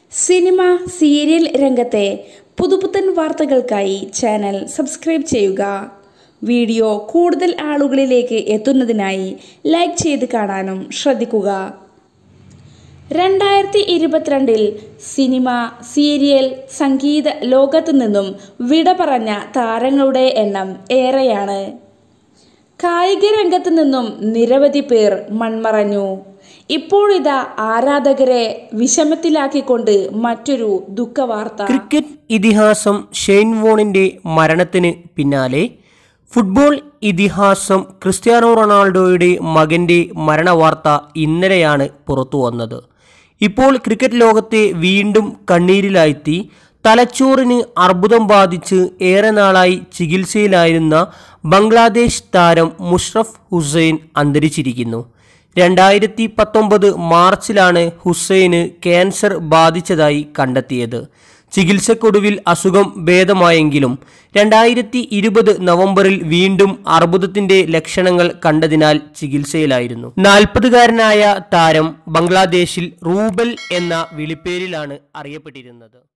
cinema serial രംഗത്തെ പുതുപുത്തൻ വാർത്തകൾക്കായി ചാനൽ സബ്സ്ക്രൈബ് ചെയ്യുക വീഡിയോ കൂടുതൽ ആളുകളിലേക്ക് എത്തുന്നതിനായി ലൈക്ക് ചെയ്ത് കാണാനും ശ്രദ്ധിക്കുക രണ്ടായിരത്തി ഇരുപത്തിരണ്ടിൽ സിനിമ സീരിയൽ സംഗീത ലോകത്തു നിന്നും വിട പറഞ്ഞ താരങ്ങളുടെ എണ്ണം ഏറെയാണ് കായിക രംഗത്തു നിന്നും നിരവധി പേർ മൺമറഞ്ഞു ഇപ്പോഴിതാ ആരാധകരെ വിഷമത്തിലാക്കിക്കൊണ്ട് മറ്റൊരു ദുഃഖവാർത്ത ക്രിക്കറ്റ് ഇതിഹാസം ഷെയ്ൻ വോണിന്റെ മരണത്തിന് പിന്നാലെ ഫുട്ബോൾ ഇതിഹാസം ക്രിസ്ത്യാനോ റൊണാൾഡോയുടെ മകന്റെ മരണവാർത്ത ഇന്നലെയാണ് പുറത്തു വന്നത് ഇപ്പോൾ ക്രിക്കറ്റ് ലോകത്തെ വീണ്ടും കണ്ണീരിലാഴ്ത്തി തലച്ചോറിന് അർബുദം ബാധിച്ച് ഏറെ നാളായി ചികിത്സയിലായിരുന്ന ബംഗ്ലാദേശ് താരം മുഷ്റഫ് ഹുസൈൻ അന്തരിച്ചിരിക്കുന്നു രണ്ടായിരത്തി പത്തൊമ്പത് മാർച്ചിലാണ് ഹുസൈന് ക്യാൻസർ ബാധിച്ചതായി കണ്ടെത്തിയത് ചികിത്സക്കൊടുവിൽ അസുഖം ഭേദമായെങ്കിലും രണ്ടായിരത്തി ഇരുപത് നവംബറിൽ വീണ്ടും അർബുദത്തിന്റെ ലക്ഷണങ്ങൾ കണ്ടതിനാൽ ചികിത്സയിലായിരുന്നു നാൽപ്പതുകാരനായ താരം ബംഗ്ലാദേശിൽ റൂബൽ എന്ന വിളിപ്പേരിലാണ് അറിയപ്പെട്ടിരുന്നത്